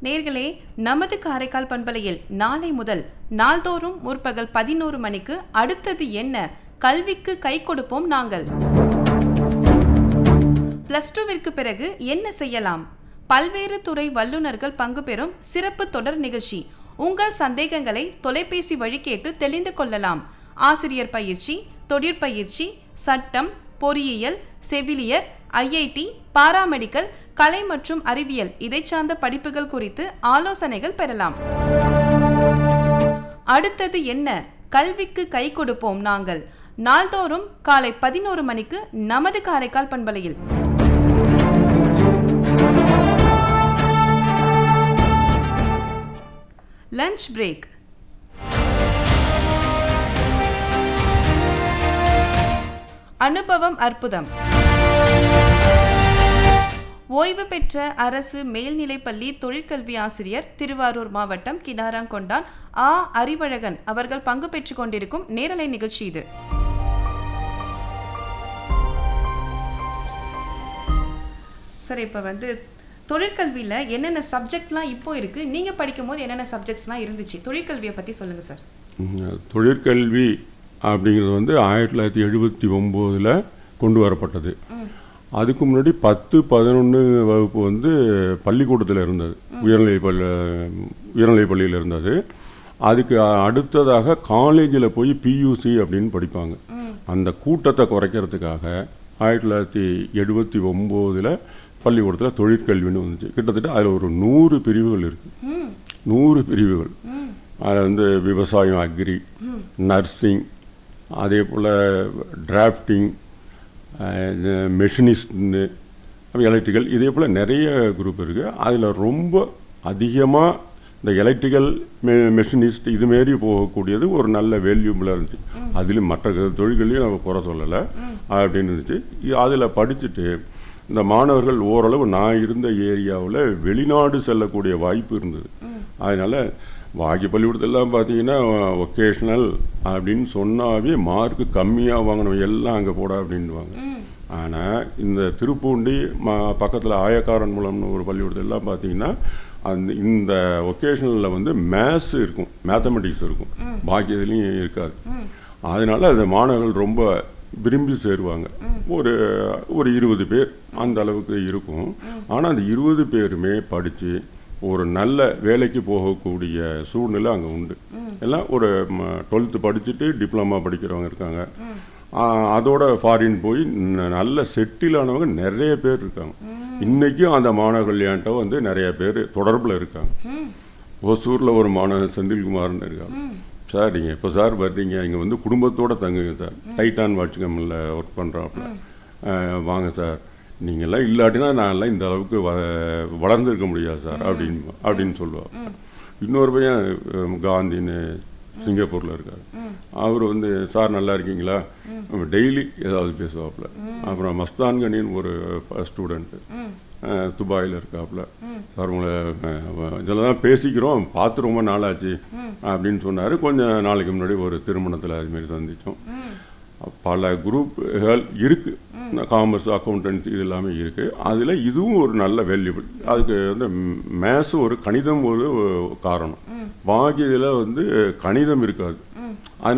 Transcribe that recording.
நேர்களே நமது காரைக்கால் பண்பலையில் நாளை முதல் நாள்தோறும் முற்பகல் பதினோரு மணிக்கு அடுத்தது என்ன கல்விக்கு கை கொடுப்போம் நாங்கள் பிளஸ் டூவிற்கு பிறகு என்ன செய்யலாம் பல்வேறு துறை வல்லுநர்கள் பங்கு பெறும் சிறப்பு தொடர் நிகழ்ச்சி உங்கள் சந்தேகங்களை தொலைபேசி வழி கேட்டு தெளிந்து கொள்ளலாம் ஆசிரியர் பயிற்சி தொழிற்பயிற்சி சட்டம் பொறியியல் செவிலியர் ஐஐடி பாராமெடிக்கல் கலை மற்றும் அறிவியல் இதை சார்ந்த படிப்புகள் குறித்து ஆலோசனைகள் பெறலாம் அடுத்தது என்ன கல்விக்கு கை கொடுப்போம் நாங்கள் நாள்தோறும் காலை பதினோரு மணிக்கு நமது காரைக்கால் பண்பலையில் லஞ்ச் பிரேக் அனுபவம் அற்புதம் ஓய்வு பெற்ற அரசு மேல்நிலைப்பள்ளி தொழிற்கல்வி ஆசிரியர் திருவாரூர் மாவட்டம் கிடாராங்கொண்டான் ஆ அறிவழகன் அவர்கள் பங்கு பெற்றுக் கொண்டிருக்கும் நேரலை நிகழ்ச்சி இது சார் இப்போ வந்து தொழிற்கல்வியில் என்னென்ன சப்ஜெக்ட்லாம் இப்போ இருக்குது நீங்கள் படிக்கும்போது என்னென்ன சப்ஜெக்ட்ஸ்லாம் இருந்துச்சு தொழிற்கல்வியை பற்றி சொல்லுங்கள் சார் ம், தொழிற்கல்வி அப்படிங்கிறது வந்து ஆயிரத்தி தொள்ளாயிரத்தி எழுபத்தி ஒம்போதில் கொண்டு வரப்பட்டது அதுக்கு முன்னாடி பத்து பதினொன்று வகுப்பு வந்து பள்ளிக்கூடத்தில் இருந்தது உயர்நிலை பள்ளி உயர்நிலை பள்ளியில் இருந்தது அதுக்கு அடுத்ததாக காலேஜில் போய் பியூசி அப்படின்னு படிப்பாங்க அந்த கூட்டத்தை குறைக்கிறதுக்காக ஆயிரத்தி தொள்ளாயிரத்தி எழுபத்தி ஒம்போதில் பள்ளிக்கூடத்தில் தொழிற்கல்வின்னு வந்துச்சு கிட்டத்தட்ட அதில் ஒரு நூறு பிரிவுகள் இருக்குது நூறு பிரிவுகள் அதில் வந்து விவசாயம் அக்ரி நர்சிங் அதே போல் டிராஃப்டிங் மெஷினிஸ்ட்னு எலக்ட்ரிக்கல் இதே போல் நிறைய குரூப் இருக்குது அதில் ரொம்ப அதிகமாக இந்த எலக்ட்ரிக்கல் மெ மெஷினிஸ்ட் இதுமாரி போகக்கூடியது ஒரு நல்ல வேல்யூபிளாக இருந்துச்சு அதுலேயும் மற்ற தொழில்களையும் நம்ம குறை சொல்லலை அப்படின்னு இருந்துச்சு அதில் படிச்சுட்டு இந்த மாணவர்கள் ஓரளவு நான் இருந்த ஏரியாவில் வெளிநாடு செல்லக்கூடிய வாய்ப்பு இருந்தது அதனால் வாக்கி பள்ளிக்கூடத்தெல்லாம் பார்த்தீங்கன்னா ஒகேஷ்னல் அப்படின்னு சொன்னாவே மார்க்கு கம்மியாக வாங்கினவங்க எல்லாம் அங்கே போட அப்படின்வாங்க ஆனால் இந்த திருப்பூண்டி ம பக்கத்தில் ஆயக்காரன் மூலம்னு ஒரு பள்ளிக்கூடத்தெல்லாம் பார்த்தீங்கன்னா அந்த இந்த ஒகேஷனலில் வந்து மேத்ஸ் இருக்கும் மேத்தமெட்டிக்ஸ் இருக்கும் பாக்கி இதுலேயும் இருக்காது அதனால அந்த மாணவர்கள் ரொம்ப விரும்பி சேருவாங்க ஒரு ஒரு இருபது பேர் அந்த அளவுக்கு இருக்கும் ஆனால் அந்த இருபது பேருமே படித்து ஒரு நல்ல வேலைக்கு போகக்கூடிய சூழ்நிலை அங்கே உண்டு எல்லாம் ஒரு டுவெல்த்து படிச்சுட்டு டிப்ளமா படிக்கிறவங்க இருக்காங்க ஆ, அதோட ஃபாரின் போய் ந- நல்ல செட்டில் ஆனவங்க நிறைய பேர் இருக்காங்க இன்றைக்கும் அந்த மாணவர்கள் என்கிட்ட வந்து நிறைய பேர் தொடர்பில் இருக்காங்க ஒசூரில் ஒரு மாணவன் செந்தில்குமார்னு இருக்காங்க சார் நீங்கள் எப்போ சார் வர்றீங்க இங்கே வந்து குடும்பத்தோட தங்குங்க சார் டைட்டான் வாட்சிகமில் ஒர்க் பண்ணுறாப்புல வாங்க சார் நீங்கள்லாம் இல்லாட்டினா நான்லாம் இந்த அளவுக்கு வ வளர்ந்துருக்க முடியாது சார் அப்படின்னு அப்படின்னு சொல்லுவாங்க இன்னொரு பையன் அஹ், காந்தின்னு சிங்கப்பூரில் இருக்கார் அவர் வந்து சார் நல்லா இருக்கீங்களா டெய்லி ஏதாவது பேசுவாப்புல அப்புறம் மஸ்தான்கனின்னு ஒரு ஸ்டூடெண்ட்டு துபாயில் இருக்காப்புல சார் உங்களை அஹ், இதில் தான் பேசிக்கிறோம் பார்த்து ரொம்ப நாளாச்சு அப்படின்னு சொன்னார் கொஞ்சம் நாளைக்கு முன்னாடி ஒரு திருமணத்தில் அதுமாரி சந்தித்தோம் பல குரூப்கள் இருக்கு காமர்ஸ் அக்கௌண்டன்சி இது எல்லாமே இருக்கு அதில் இதுவும் ஒரு நல்ல வேல்யூபிள் அதுக்கு வந்து மேத்ஸ் ஒரு கணிதம் ஒரு காரணம் பாக்கி இதில் வந்து கணிதம் இருக்காது